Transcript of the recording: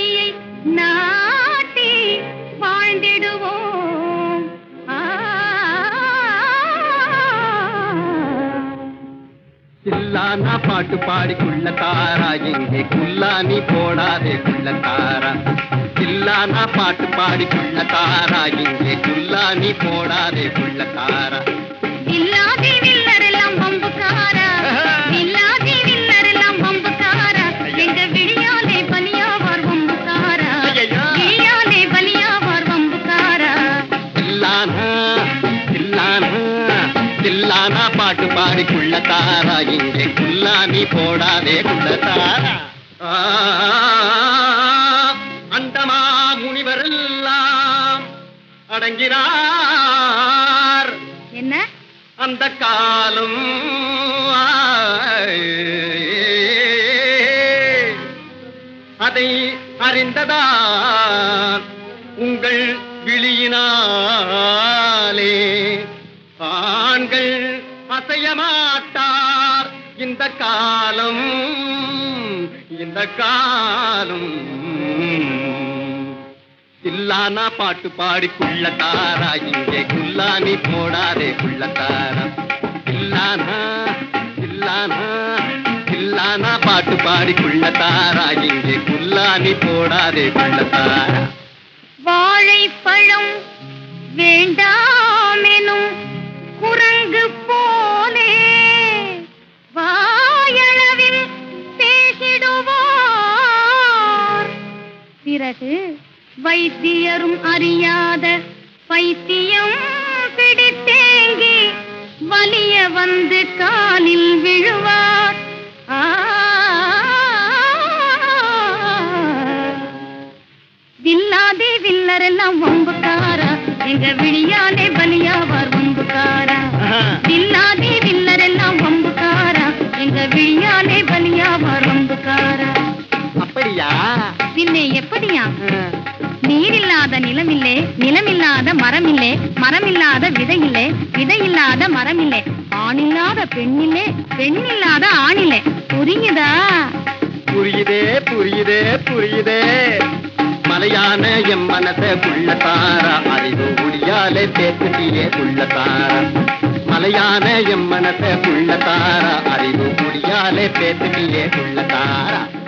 கொடியை நாட்டி வாழ்ந்திடுவோம் ஆ. சில்லானா பாட்டு பாடி குள்ள தாரா எங்கே குல்லானி போடாதே குள்ள தாரா சில்லானா பாட்டு பாடி குள்ள தாரா எங்கே குல்லானி போடாதே குள்ள தாரா இல்லாதி வில்லரெல்லாம் வம்புக்காரா இல்லாதி வில்லரெல்லாம் வம்புக்காரா எங்க விழியாலே பலியாவார் வம்புக்காரா ஐயையோ. விழியாலே பலியாவார் வம்புக்காரா சில்லானா சில்லானா சில்லானா பாட்டு பாடி குள்ள தாரா எங்கே குல்லானி போடாதே குள்ள தாரா ஆ, அண்டமா முனிவரெல்லாம் அடங்கினார் என்ன அந்த காலம் அதை அறிந்ததான் உங்கள் விழியினாலே ஆண்கள் அசைய மாட்டார் இந்த காலம் இந்த காலம் தில்லானா பாட்டு பாடி குள்ள தாரா இங்கே குல்லானி போடாதே குள்ள தாரா தில்லானா தில்லானா தில்லானா பாட்டு பாடி குள்ள தாரா இங்கே குல்லானி போடாதே குள்ள தாரா வாழைப்பழம் வேண்டாமெனும் குரங்கு போலே வாயளவில் பேசிடுவார் பிறகு வைத்தியரும் அறியாத பைத்தியம் பிடித்தேங்கி வலிய வந்து காலில் விழுவார் ஆ வில்லாதே வில்லரெல்லாம் வம்புக்காரா எங்க விழியாலே பலியாவார் வம்புக்காரா வில்லாதே வில்லரெல்லாம் வம்புக்காரா எங்க விழியாலே பலியாவார் வம்புக்காரா அப்படியா பின்னே எப்படியா நீரில்லாத நிலமில்லே நிலமில்லாத மரமில்லே மரமில்லாத விதையில்லே விதையில்லாத மரமில்லே ஆணில்லாத பெண்ணில்லே பெண்ணில்லாத ஆணில்லே புரியுதா புரியுதே புரியுதே புரியுதே மலையான எம் மனச குள்ள தாரா அறிவு ஒளியாலே பேசுட்டியே குள்ள தாரா மலையான எம் மனச குள்ள தாரா அறிவு ஒளியாலே பேசுட்டியே குள்ள தாரா